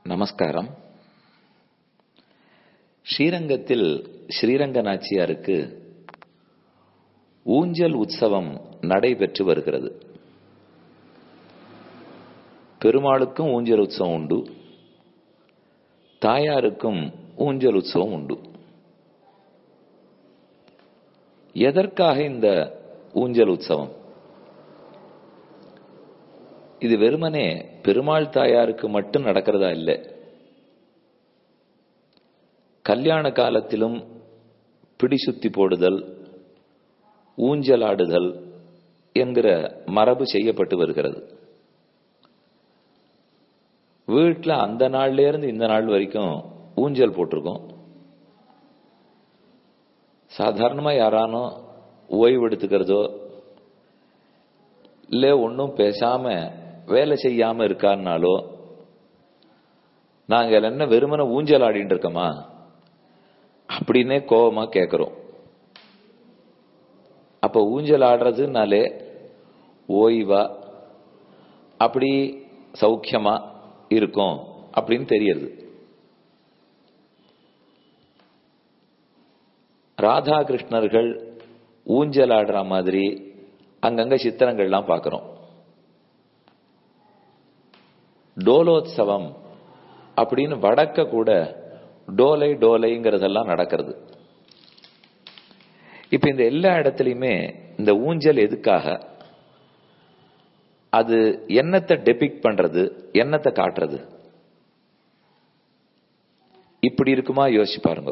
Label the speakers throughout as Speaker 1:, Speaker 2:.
Speaker 1: நமஸ்காரம் ஸ்ரீரங்கத்தில் ஸ்ரீரங்க நாச்சியாருக்கு ஊஞ்சல் உற்சவம் நடைபெற்று வருகிறது பெருமாளுக்கும் ஊஞ்சல் உற்சவம் உண்டு தாயாருக்கும் ஊஞ்சல் உற்சவம் உண்டு எதற்காக இந்த ஊஞ்சல் உற்சவம் இது வெறுமனே பெருமாள் தாயாருக்கு மட்டும் நடக்கிறதா இல்லை கல்யாண காலத்திலும் பிடி சுத்தி போடுதல் ஊஞ்சலாடுதல் என்கிற மரபு செய்யப்பட்டு வருகிறது வீட்டில் அந்த நாள்ல இருந்து இந்த நாள் வரைக்கும் ஊஞ்சல் போட்டிருக்கோம் சாதாரணமா யாரானோ ஓய்வு எடுத்துக்கிறதோ இல்லை ஒன்றும் பேசாம வேலை செய்யாம இருக்காருனாலோ நாங்கள் என்ன வெறுமனை ஊஞ்சல் ஆடிட்டு இருக்கோமா அப்படின்னே கோபமா கேட்கிறோம் அப்ப ஊஞ்சல் ஆடுறதுனாலே ஓய்வா அப்படி சௌக்கியமா இருக்கும் அப்படின்னு தெரியுது ராதா கிருஷ்ணர்கள் ஊஞ்சல் ஆடுற மாதிரி அங்கங்க சித்திரங்கள்லாம் பார்க்கிறோம் டோலோத்சவம் அப்படின்னு வடக்க கூட டோலை டோலைங்கிறதெல்லாம் நடக்கிறது இப்ப இந்த எல்லா இடத்துலையுமே இந்த ஊஞ்சல் எதுக்காக அது என்னத்தை டெபிக் பண்றது என்னத்தை காட்டுறது இப்படி இருக்குமா யோசிச்சு பாருங்க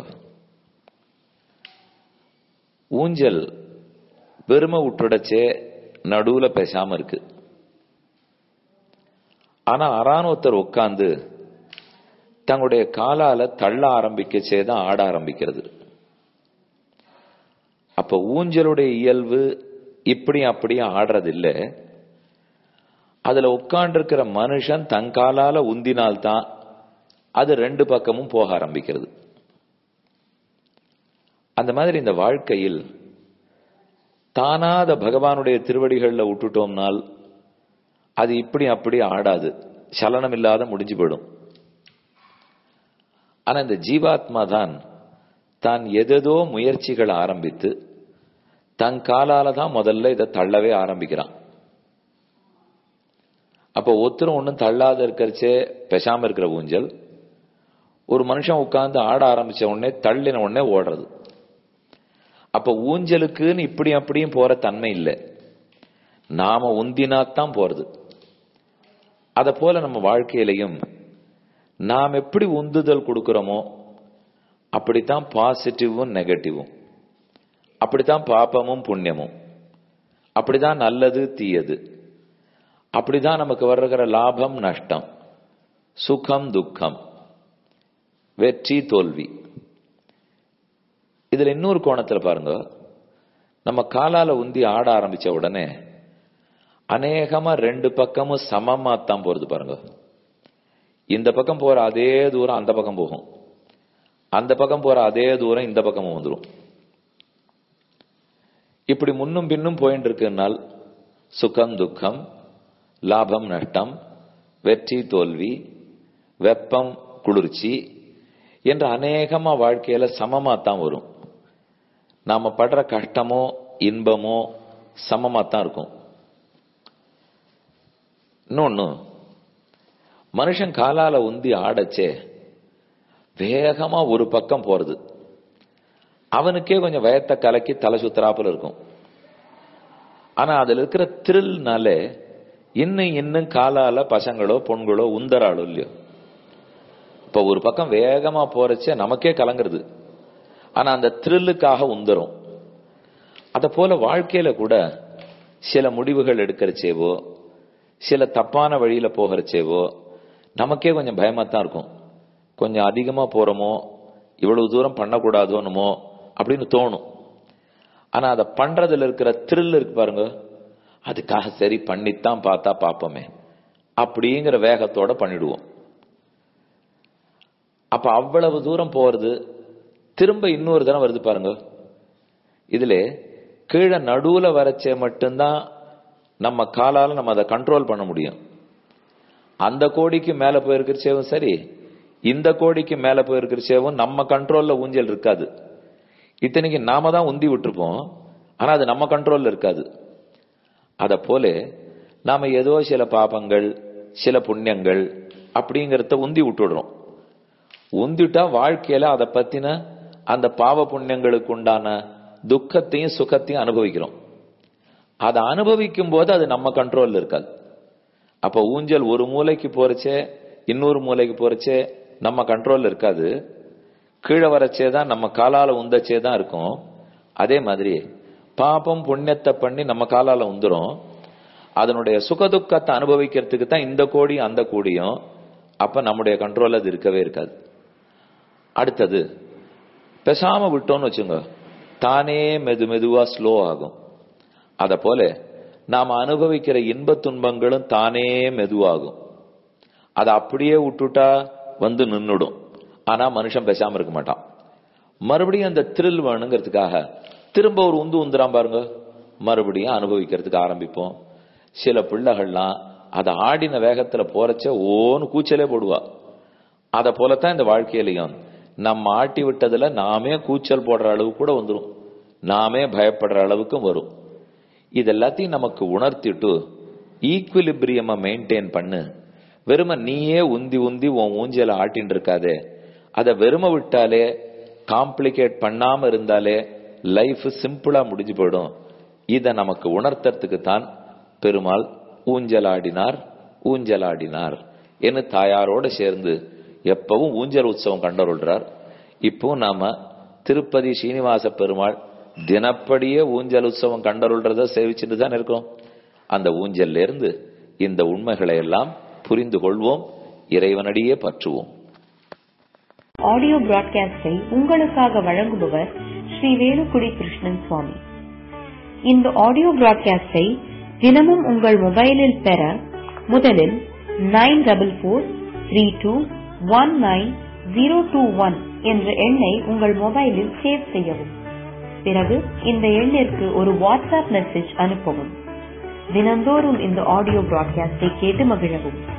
Speaker 1: ஊஞ்சல் பெருமை விட்டுடச்சே நடுவுல பேசாம இருக்கு ஆனா அறான் ஒருத்தர் உட்கார்ந்து தங்களுடைய காலால தள்ள ஆரம்பிக்கச்சே தான் ஆட ஆரம்பிக்கிறது அப்ப ஊஞ்சலுடைய இயல்பு இப்படி அப்படியும் ஆடுறது இல்ல அதுல உட்காண்டிருக்கிற மனுஷன் தன் காலால உந்தினால்தான் அது ரெண்டு பக்கமும் போக ஆரம்பிக்கிறது அந்த மாதிரி இந்த வாழ்க்கையில் தானாத பகவானுடைய திருவடிகள்ல விட்டுட்டோம்னால் அது இப்படி அப்படி ஆடாது சலனம் இல்லாத முடிஞ்சு போயிடும் ஆனா இந்த ஜீவாத்மா தான் தான் எதோ முயற்சிகள் ஆரம்பித்து தன் காலால தான் முதல்ல இதை தள்ளவே ஆரம்பிக்கிறான் அப்போ ஒருத்தரும் ஒன்றும் தள்ளாத இருக்கிறச்சே பெசாம இருக்கிற ஊஞ்சல் ஒரு மனுஷன் உட்கார்ந்து ஆட ஆரம்பிச்ச உடனே தள்ளின உடனே ஓடுறது அப்ப ஊஞ்சலுக்குன்னு இப்படி அப்படியும் போற தன்மை இல்லை நாம உந்தினாத்தான் போறது அத போல நம்ம வாழ்க்கையிலையும் நாம் எப்படி உந்துதல் கொடுக்கிறோமோ அப்படித்தான் பாசிட்டிவும் நெகட்டிவும் அப்படித்தான் பாப்பமும் புண்ணியமும் அப்படிதான் நல்லது தீயது அப்படிதான் நமக்கு வர்ற லாபம் நஷ்டம் சுகம் துக்கம் வெற்றி தோல்வி இதுல இன்னொரு கோணத்துல பாருங்க நம்ம காலால உந்தி ஆட ஆரம்பிச்ச உடனே அநேகமா ரெண்டு பக்கமும் சமமா தான் போறது பாருங்க இந்த பக்கம் போற அதே தூரம் அந்த பக்கம் போகும் அந்த பக்கம் போற அதே தூரம் இந்த பக்கமும் வந்துடும் இப்படி முன்னும் பின்னும் போயிட்டு இருக்குனால் சுகம் துக்கம் லாபம் நஷ்டம் வெற்றி தோல்வி வெப்பம் குளிர்ச்சி என்று அநேகமா வாழ்க்கையில சமமா தான் வரும் நாம படுற கஷ்டமோ இன்பமோ சமமா தான் இருக்கும் இன்னொன்னு மனுஷன் காலால உந்தி ஆடச்சே வேகமா ஒரு பக்கம் போறது அவனுக்கே கொஞ்சம் வயத்தை கலக்கி தலை சுத்தராப்புல இருக்கும் ஆனா அதுல இருக்கிற த்ரில்னால இன்னும் இன்னும் காலால பசங்களோ பொண்களோ உந்தராளோ இல்லையோ இப்ப ஒரு பக்கம் வேகமா போறச்சே நமக்கே கலங்குறது ஆனா அந்த த்ரில்லுக்காக உந்தரும் அத போல வாழ்க்கையில கூட சில முடிவுகள் எடுக்கிறச்சேவோ சில தப்பான வழியில போகிறச்சேவோ நமக்கே கொஞ்சம் பயமா தான் இருக்கும் கொஞ்சம் அதிகமா போறோமோ இவ்வளவு தூரம் பண்ணக்கூடாதோனுமோ அப்படின்னு தோணும் ஆனா அதை பண்றதுல இருக்கிற த்ரில் இருக்கு பாருங்க அதுக்காக சரி பண்ணித்தான் பார்த்தா பார்ப்போமே அப்படிங்கிற வேகத்தோட பண்ணிடுவோம் அப்ப அவ்வளவு தூரம் போறது திரும்ப இன்னொரு தரம் வருது பாருங்க இதுல கீழே நடுவுல வரைச்சே மட்டும்தான் நம்ம காலால நம்ம அதை கண்ட்ரோல் பண்ண முடியும் அந்த கோடிக்கு மேல போயிருக்கிறச்சேவும் சரி இந்த கோடிக்கு மேல போயிருக்கிறச்சேவும் நம்ம கண்ட்ரோல்ல ஊஞ்சல் இருக்காது இத்தனைக்கு நாம தான் உந்தி விட்டுருப்போம் ஆனா அது நம்ம கண்ட்ரோல்ல இருக்காது அத போல நாம ஏதோ சில பாபங்கள் சில புண்ணியங்கள் அப்படிங்கறத உந்தி விட்டுடுறோம் உந்திட்டா வாழ்க்கையில அதை பத்தின அந்த பாவ புண்ணியங்களுக்கு உண்டான துக்கத்தையும் சுகத்தையும் அனுபவிக்கிறோம் அதை அனுபவிக்கும் போது அது நம்ம கண்ட்ரோல்ல இருக்காது அப்ப ஊஞ்சல் ஒரு மூலைக்கு போறச்சே இன்னொரு மூலைக்கு போறச்சே நம்ம கண்ட்ரோல்ல இருக்காது கீழே வரச்சே தான் நம்ம காலால உந்தச்சே தான் இருக்கும் அதே மாதிரி பாபம் புண்ணியத்தை பண்ணி நம்ம காலால உந்துரும் அதனுடைய சுகதுக்கத்தை அனுபவிக்கிறதுக்கு தான் இந்த கோடி அந்த கோடியும் அப்ப நம்முடைய கண்ட்ரோல் அது இருக்கவே இருக்காது அடுத்தது பேசாம விட்டோம்னு வச்சுங்க தானே மெது மெதுவா ஸ்லோ ஆகும் அத போல நாம அனுபவிக்கிற இன்ப துன்பங்களும் தானே மெதுவாகும் அதை அப்படியே விட்டுட்டா வந்து நின்னுடும் ஆனா மனுஷன் பேசாம இருக்க மாட்டான் மறுபடியும் அந்த த்ரில் வேணுங்கிறதுக்காக திரும்ப ஒரு உந்து உந்துறான் பாருங்க மறுபடியும் அனுபவிக்கிறதுக்கு ஆரம்பிப்போம் சில பிள்ளைகள்லாம் அதை ஆடின வேகத்துல போறச்ச ஓன்னு கூச்சலே போடுவா அத போலத்தான் இந்த வாழ்க்கையிலையும் நம்ம ஆட்டி விட்டதுல நாமே கூச்சல் போடுற அளவு கூட வந்துடும் நாமே பயப்படுற அளவுக்கும் வரும் இது எல்லாத்தையும் நமக்கு உணர்த்திட்டு ஈக்குவலிபிரியமா மெயின்டைன் பண்ணு வெறும நீயே உந்தி உந்தி உன் ஊஞ்சல ஆட்டின்னு இருக்காதே அதை வெறும விட்டாலே காம்ப்ளிகேட் பண்ணாம இருந்தாலே லைஃப் சிம்பிளா முடிஞ்சு போயிடும் இத நமக்கு உணர்த்துறதுக்கு தான் பெருமாள் ஊஞ்சலாடினார் ஊஞ்சலாடினார் என்று தாயாரோட சேர்ந்து எப்பவும் ஊஞ்சல் உற்சவம் கண்டருள்றார் இப்போ நாம திருப்பதி ஸ்ரீனிவாச பெருமாள் தினப்படியே ஊஞ்சல் உற்சவம் கண்டருள்றத சேவிச்சுட்டு தான் இருக்கோம் அந்த ஊஞ்சல்ல இருந்து இந்த உண்மைகளை எல்லாம் புரிந்து கொள்வோம் இறைவனடியே பற்றுவோம்
Speaker 2: ஆடியோ பிராட்காஸ்டை உங்களுக்காக வழங்குபவர் ஸ்ரீ வேலுக்குடி கிருஷ்ணன் சுவாமி இந்த ஆடியோ பிராட்காஸ்டை தினமும் உங்கள் மொபைலில் பெற முதலில் nine double four three two one nine zero two one என்ற எண்ணை உங்கள் மொபைலில் சேவ் செய்யவும் பிறகு இந்த எண்ணிற்கு ஒரு வாட்ஸ்அப் மெசேஜ் அனுப்பவும் தினந்தோறும் இந்த ஆடியோ பிராட்காஸ்டை கேட்டு மகிழவும்